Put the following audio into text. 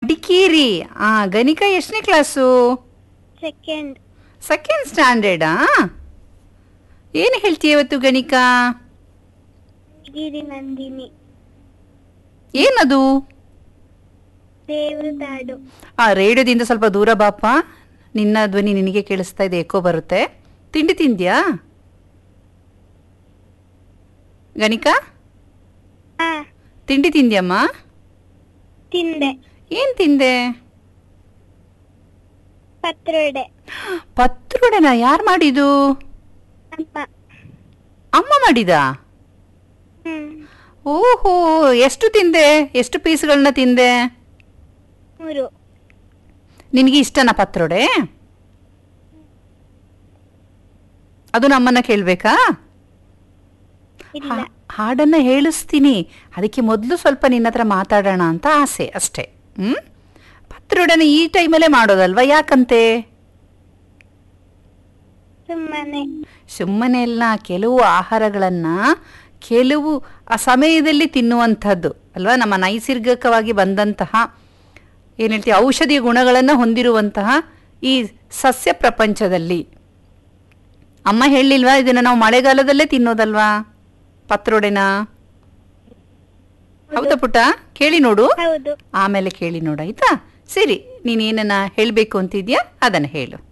ಮಡಿಕೇರಿ ಆ ಗಣಿಕಾ ಎಷ್ಟನೇ class second second ಸ್ಟ್ಯಾಂಡರ್ಡಾ ಏನು ಹೇಳ್ತೀಯ ಇವತ್ತು ಗಣಿಕಾ ಗಿರಿ ನಂದಿನಿ ಏನದು ದೇವದಾಡು ಆ ರೇಡಿಯೋದಿಂದ ಸ್ವಲ್ಪ ದೂರ ಬಾಪ ನಿನ್ನ ಧ್ವನಿ ನಿನಗೆ ಕೇಳಿಸ್ತಾ ಇದೆ ಎಕೋ ಬರುತ್ತೆ ತಿಂಡಿ ತಿಂದ್ಯಾ ಗಣಿಕಾ ಹಾ ತಿಂಡಿ ತಿಂದ್ಯಮ್ಮ ತಿಂದೆ ಏನು ತಿಂದೆ ಪತ್ರೊಡೆ ಪತ್ರೊಡೆನ ಯಾರು ಮಾಡಿದ್ದು ಅಮ್ಮ ಅಮ್ಮ ಮಾಡಿದಾ ಹ್ಮ್ ಓಹೋ ಎಷ್ಟು ತಿಂದೆ ಎಷ್ಟು ಪೀಸ್ಗಳನ್ನ ತಿಂದೆ ಮೂರು ನಿನಗೆ ಇಷ್ಟನಾ ಪತ್ರೊಡೆ ಅದು ನಮ್ಮನ್ನ ಕೇಳಬೇಕಾ ಇಲ್ಲ ಹಾಡನ್ನ ಹೇಳಿಸ್ತೀನಿ ಅದಕ್ಕೆ ಮೊದಲು ಸ್ವಲ್ಪ ನಿನ್ನ ಹತ್ರ ಮಾತಾಡೋಣ ಅಂತ ಆಸೆ ಅಷ್ಟೇ ಹ್ಮ್ ಪತ್ರೊಡನೆ ಈ ಟೈಮಲ್ಲೇ ಮಾಡೋದಲ್ವಾ ಯಾಕಂತೆ ಸುಮ್ಮನೆ ಸುಮ್ಮನೆ ಎಲ್ಲ ಕೆಲವು ಆಹಾರಗಳನ್ನ ಕೆಲವು ಆ ಸಮಯದಲ್ಲಿ ತಿನ್ನುವಂಥದ್ದು ಅಲ್ವಾ ನಮ್ಮ ನೈಸರ್ಗಿಕವಾಗಿ ಬಂದಂತಹ ಏನು ಹೇಳ್ತೀವಿ ಔಷಧಿಯ ಗುಣಗಳನ್ನು ಹೊಂದಿರುವಂತಹ ಈ ಸಸ್ಯ ಪ್ರಪಂಚದಲ್ಲಿ ಅಮ್ಮ ಹೇಳಿಲ್ವಾ ಇದನ್ನು ನಾವು ಮಳೆಗಾಲದಲ್ಲೇ ತಿನ್ನೋದಲ್ವಾ ಪತ್ರೊಡೆನ ಹೌದಾ ಪುಟ್ಟ ಕೇಳಿ ನೋಡು ಹೌದು ಆಮೇಲೆ ಕೇಳಿ ನೋಡು ಆಯ್ತಾ ಸರಿ ನೀನೇನನ್ನ ಹೇಳಬೇಕು ಅಂತಿದ್ಯಾ ಅದನ್ನು ಹೇಳು